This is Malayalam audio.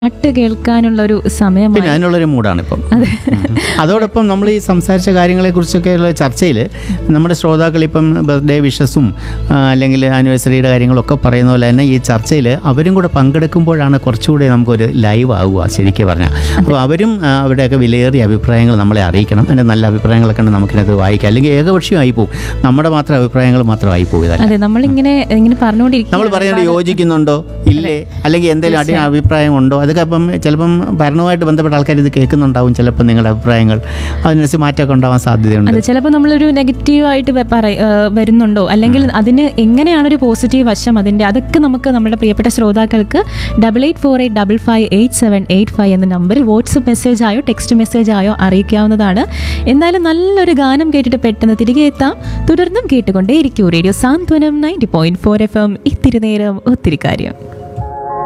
പാട്ട് കേൾക്കാനുള്ള ഒരു സമയമായി പിന്നെ അതിനുള്ളൊരു മൂടാണ് ഇപ്പം ഉം. അതോടൊപ്പം നമ്മൾ ഈ സംസാരിച്ച കാര്യങ്ങളെക്കുറിച്ചൊക്കെയുള്ള ചർച്ചയിൽ നമ്മുടെ ശ്രോതാക്കൾ ഇപ്പം ബർത്ത്ഡേ വിഷസും അല്ലെങ്കിൽ ആനിവേഴ്സറിയുടെ കാര്യങ്ങളൊക്കെ പറയുന്ന പോലെ തന്നെ ഈ ചർച്ചയിൽ അവരും കൂടെ പങ്കെടുക്കുമ്പോഴാണ് കുറച്ചുകൂടി നമുക്കൊരു ലൈവ് ആവുക ശരിക്കും പറഞ്ഞാൽ അപ്പോൾ അവരും ആ, അവരുടെയൊക്കെ വിലയേറിയ അഭിപ്രായങ്ങൾ നമ്മളെ അറിയിക്കണം അതിൻ്റെ നല്ല അഭിപ്രായങ്ങളൊക്കെ ഉണ്ട് നമുക്കിനകത്ത് വായിക്കാം അല്ലെങ്കിൽ ഏകപക്ഷീയമായി പോകും നമ്മുടെ മാത്രം അഭിപ്രായങ്ങൾ മാത്രമായി പോകും ഇതല്ല അതെ നമ്മളിങ്ങനെ ഇങ്ങനെ പറഞ്ഞുകൊണ്ടിരിക്കും നമ്മൾ പറയുന്നത് യോജിക്കുന്നുണ്ടോ ഇല്ലേ അല്ലെങ്കിൽ എന്തെങ്കിലും അടി അഭിപ്രായം ഉണ്ടോ അതൊക്കെ അപ്പം ചിലപ്പം ഭരണവുമായിട്ട് ബന്ധപ്പെട്ട ആൾക്കാർ ഇത് കേൾക്കുന്നുണ്ടാവും ചിലപ്പോൾ നിങ്ങളുടെ അഭിപ്രായങ്ങൾ അതിനനുസരിച്ച് മാറ്റമൊക്കെ ഉണ്ടാവാൻ സാധ്യതയുണ്ട് അതെ ചിലപ്പോൾ നമ്മളൊരു നെഗറ്റീവ് ആയിട്ട് വ- പറ ആ, വരുന്നുണ്ടോ അല്ലെങ്കിൽ അതിന് എങ്ങനെയാണ് ഒരു പോസിറ്റീവ് വശം അതിന്റെ അതൊക്കെ നമുക്ക് നമ്മുടെ പ്രിയപ്പെട്ട ശ്രോതാക്കൾക്ക് double eight four eight double five eight seven eight five എന്ന നമ്പറിൽ വാട്സപ്പ് മെസ്സേജ് ആയോ ടെക്സ്റ്റ് മെസ്സേജ് ആയോ അറിയിക്കാവുന്നതാണ് എന്തായാലും നല്ലൊരു ഗാനം കേട്ടിട്ട് പെട്ടെന്ന് തിരികെ എത്താം തുടർന്നും കേട്ടുകൊണ്ടേ ഇരിക്കൂ radio Santhwanam ninety point four F M ഇത്തിരി നേരം ഒത്തിരി കാര്യം